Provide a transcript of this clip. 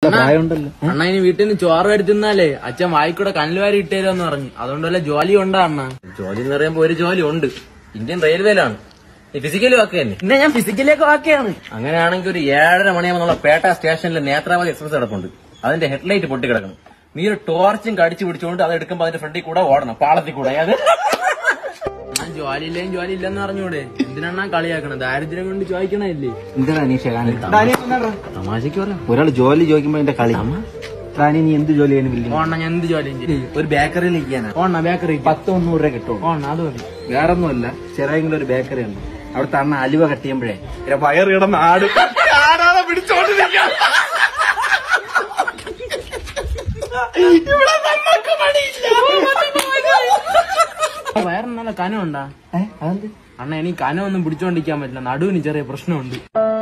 പ്രായമുണ്ടല്ലോ അണ്ണ ഇനി വീട്ടിൽ നിന്ന് ചോറ് എടുത്തുന്നാലേ അച്ഛൻ വായിക്കൂടെ കല്ലുവാരി ഇട്ടേരെന്ന് പറഞ്ഞു അതുകൊണ്ട് വല്ല ജോലി ഉണ്ടാ അണ്ണ ജോലി എന്ന് പറയുമ്പോ ഒരു ജോലി ഉണ്ട് ഇന്ത്യൻ റെയിൽവേയിലാണ് ഫിസിക്കലി ഒക്കെ തന്നെ പിന്നെ ഞാൻ ഫിസിക്കലിയൊക്കെ വാക്കിയാണ് അങ്ങനെയാണെങ്കിൽ ഒരു ഏഴര മണിയാകുമ്പോൾ നമ്മളെ പേട്ട സ്റ്റേഷനിൽ നേത്രാവതി എക്സ്പ്രസ് കിടപ്പുണ്ട് അതിന്റെ ഹെഡ്ലൈറ്റ് പൊട്ടി കിടക്കണം നീ ഒരു ടോർച്ചും കടിച്ചു പിടിച്ചുകൊണ്ട് അത് എടുക്കുമ്പോൾ അതിന്റെ ഫ്രണ്ടിൽ കൂടെ ഓടണം പാളത്തിൽ കൂടെ അത് ഞാൻ ജോലി ഇല്ലേം ജോലി ഇല്ലെന്ന് അറിഞ്ഞൂടെ എന്തിനാ കളിയാക്കണം ദാരിദ്ര്യം കൊണ്ട് ചോദിക്കണല്ലേ എന്താ അനീഷ തമാശക്ക് പറയാം ഒരാൾ ജോലി ചോദിക്കുമ്പോ എന്റെ കളി റാണി നീ എന്ത് ജോലി ചെയ്യുന്നില്ല ഓണ്ണ ഞാൻ എന്ത് ജോലിയും ചെയ്യും ഒരു ബേക്കറിയിൽ ഇരിക്കാനാ ഓണ്ണ ബേക്കറി പത്ത് മുന്നൂറ് രൂപ കിട്ടും ഓണ്ണ അത് മതി വേറൊന്നുമല്ല ചെറിയെങ്കിലും ഒരു ബേക്കറി ഉണ്ട് അവിടുത്തെ അണ്ണ അലുവ കട്ടിയുമ്പോഴേ വയറ് കിടന്ന് ആട് ആടാതെ പിടിച്ചോണ്ടിരിക്കാം വേറെ നല്ല കനമുണ്ടാ അണ്ണ എനിക്ക് കനമൊന്നും പിടിച്ചോണ്ടിരിക്കാൻ പറ്റില്ല നടുവിന് ചെറിയ പ്രശ്നമുണ്ട്